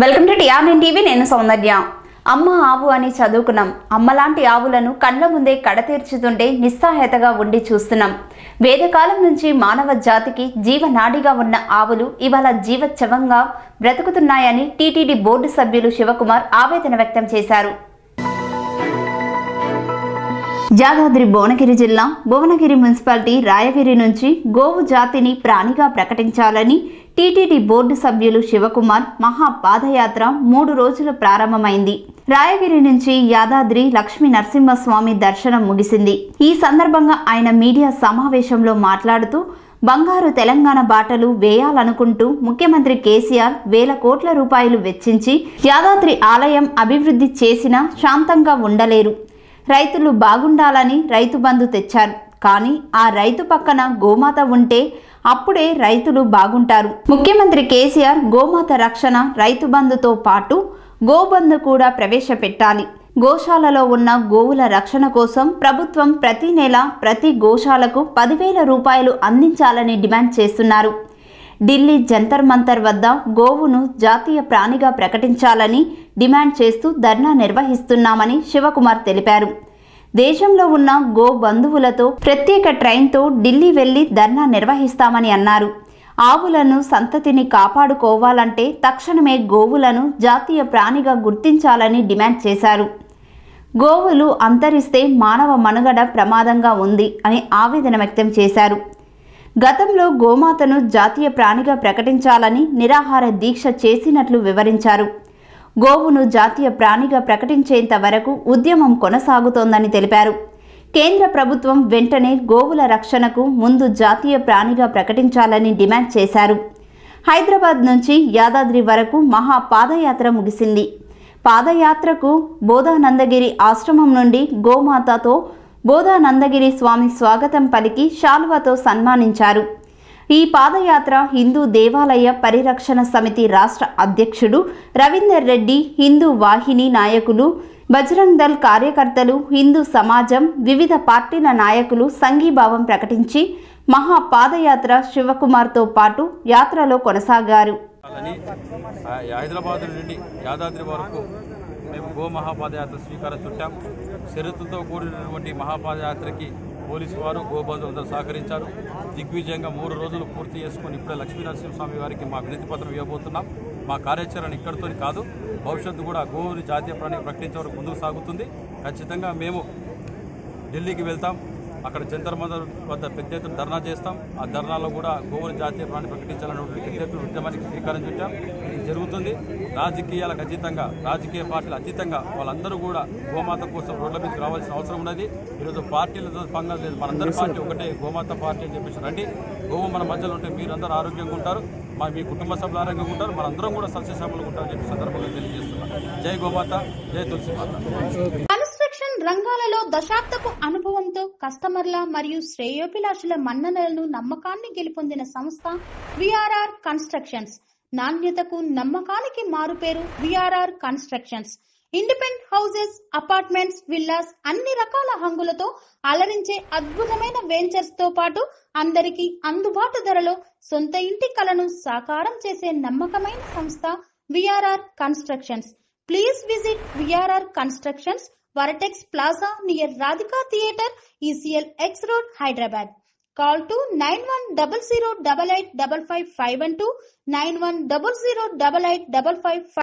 Welcome to TRN TV నేను సౌందర్య అమ్మ ఆవు అని చదువుకున్నాం అమ్మలాంటి ఆవులను కళ్ళ ముందే కడతీర్చుతుంటే నిస్సహాయతగా ఉండి చూస్తున్నాం వేదకాలం నుంచి మానవ జాతికి జీవనాడిగా ఉన్న ఆవులు ఇవాళ జీవచ్చవంగా బ్రతుకుతున్నాయని టీటీడీ బోర్డు సభ్యులు శివకుమార్ ఆవేదన వ్యక్తం చేశారు యాదాద్రి భువనగిరి జిల్లా భువనగిరి మున్సిపాలిటీ రాయగిరి నుంచి గోవు జాతిని ప్రాణిగా ప్రకటించాలని టీటీడీ బోర్డు సభ్యులు శివకుమార్ మహా పాదయాత్ర మూడు రోజులు ప్రారంభమైంది రాయగిరి నుంచి యాదాద్రి లక్ష్మీ నరసింహస్వామి దర్శనం ముగిసింది ఈ సందర్భంగా ఆయన మీడియా సమావేశంలో మాట్లాడుతూ బంగారు తెలంగాణ బాటలు వేయాలనుకుంటూ ముఖ్యమంత్రి కేసీఆర్ వేల కోట్ల రూపాయలు వెచ్చించి యాదాద్రి ఆలయం అభివృద్ధి చేసినా శాంతంగా ఉండలేరు రైతులు బాగుండాలని రైతు బంధు తెచ్చారు కానీ ఆ రైతు పక్కన గోమాత ఉంటే అప్పుడే రైతులు బాగుంటారు ముఖ్యమంత్రి కేసీఆర్ గోమాత రక్షణ రైతు బంధుతో పాటు గోబంధు కూడా ప్రవేశపెట్టాలి గోశాలలో ఉన్న గోవుల రక్షణ కోసం ప్రభుత్వం ప్రతి నెల ప్రతి గోశాలకు పదివేల రూపాయలు అందించాలని డిమాండ్ చేస్తున్నారు ఢిల్లీ జంతర్ మంతర్ వద్ద గోవును జాతీయ ప్రాణిగా ప్రకటించాలని డిమాండ్ చేస్తూ ధర్నా నిర్వహిస్తున్నామని శివకుమార్ తెలిపారు దేశంలో ఉన్న గో బంధువులతో ప్రత్యేక ట్రైన్తో ఢిల్లీ వెళ్లి ధర్నా నిర్వహిస్తామని అన్నారు ఆవులను సంతతిని కాపాడుకోవాలంటే తక్షణమే గోవులను జాతీయ ప్రాణిగా గుర్తించాలని డిమాండ్ చేశారు గోవులు అంతరిస్తే మానవ మనుగడ ప్రమాదంగా ఉంది అని ఆవేదన వ్యక్తం చేశారు గతంలో గోమాతను జాతీయ ప్రాణిగా ప్రకటించాలని నిరాహార దీక్ష చేసినట్లు వివరించారు గోవును జాతీయ ప్రాణిగా ప్రకటించేంత వరకు ఉద్యమం కొనసాగుతోందని తెలిపారు కేంద్ర ప్రభుత్వం వెంటనే గోవుల రక్షణకు ముందు జాతీయ ప్రాణిగా ప్రకటించాలని డిమాండ్ చేశారు హైదరాబాద్ నుంచి యాదాద్రి వరకు మహా పాదయాత్ర ముగిసింది పాదయాత్రకు బోధానందగిరి ఆశ్రమం నుండి గోమాతతో బోధానందగిరి స్వామి స్వాగతం పలికి శాల్వాతో సన్మానించారు ఈ పాదయాత్ర హిందూ దేవాలయ పరిరక్షణ సమితి రాష్ట్ర అధ్యక్షుడు రవీందర్ రెడ్డి హిందూ వాహిని నాయకులు బజరంగ్ దళ్ కార్యకర్తలు హిందూ సమాజం వివిధ పార్టీల నాయకులు సంఘీభావం ప్రకటించి మహా పాదయాత్ర శివకుమార్తో పాటు యాత్రలో కొనసాగారు అని ఆ, హైదరాబాద్ నుండి యాదాద్రి వరకు మేము గో మహాపాదయాత్ర స్వీకారం చుట్టాం షరతులతో కూడినటువంటి మహాపాదయాత్రకి పోలీసు వారు గోబంధువులందరూ సహకరించారు దిగ్విజయంగా మూడు రోజులు పూర్తి చేసుకొని ఇప్పుడే లక్ష్మీ నరసింహస్వామి వారికి మా వినతి పత్రం ఇవ్వబోతున్నాం మా కార్యాచరణ ఇక్కడితో కాదు భవిష్యత్తు కూడా గోవుని జాతీయ ప్రాణి ప్రకటించే వరకు ముందుకు సాగుతుంది ఖచ్చితంగా మేము ఢిల్లీకి వెళ్తాం అక్కడ జంతర్ మందర్ వద్ద పెద్ద ఎత్తున ధర్నా చేస్తాం ఆ ధర్నాలో కూడా గోవుని జాతీయ ప్రాణి ప్రకటించాలన్నటువంటి పెద్ద ఎత్తున ఉద్యమానికి శ్రీకారం చుట్టాం ఇది జరుగుతుంది రాజకీయాలకు అతీతంగా రాజకీయ పార్టీలు అతీతంగా వాళ్ళందరూ కూడా గోమాత కోసం రోడ్ల మీదకి రావాల్సిన అవసరం ఉన్నది ఈరోజు పార్టీలతో పంగం లేదు మనందరి పార్టీ ఒకటే గోమాత పార్టీ అని చెప్పేసి రండి గోవు మన మధ్యలో ఉంటే మీరందరూ ఆరోగ్యంగా ఉంటారు మా మీ కుటుంబ సభ్యులు ఆరోగ్యంగా ఉంటారు మనందరం కూడా సస్యశ్యామలుగా ఉంటారని చెప్పి సందర్భంగా తెలియజేస్తున్నాం జై గోమాత జై తులసి మాత కన్స్ట్రక్షన్ రంగాలలో దశాబ్దపు అనుభవంతో కస్టమర్ల మరియు శ్రేయోభిలాషుల మన్ననలను నమ్మకాన్ని గెలుపొందిన సంస్థ విఆర్ఆర్ కన్స్ట్రక్షన్స్ నాణ్యతకు నమ్మకానికి మారుపేరు VRR constructions independent houses apartments villas అన్ని రకాల హంగులతో అలరించే అద్భుతమైన వెంచర్స్ తో పాటు అందరికీ అందుబాటు ధరలో సొంత ఇంటి కలను సాకారం చేసే నమ్మకమైన సంస్థ VRR constructions Please visit VRR Constructions, Varatex Plaza near Radhika Theatre, ECL X Road, Hyderabad. Call to 9100885551 91008855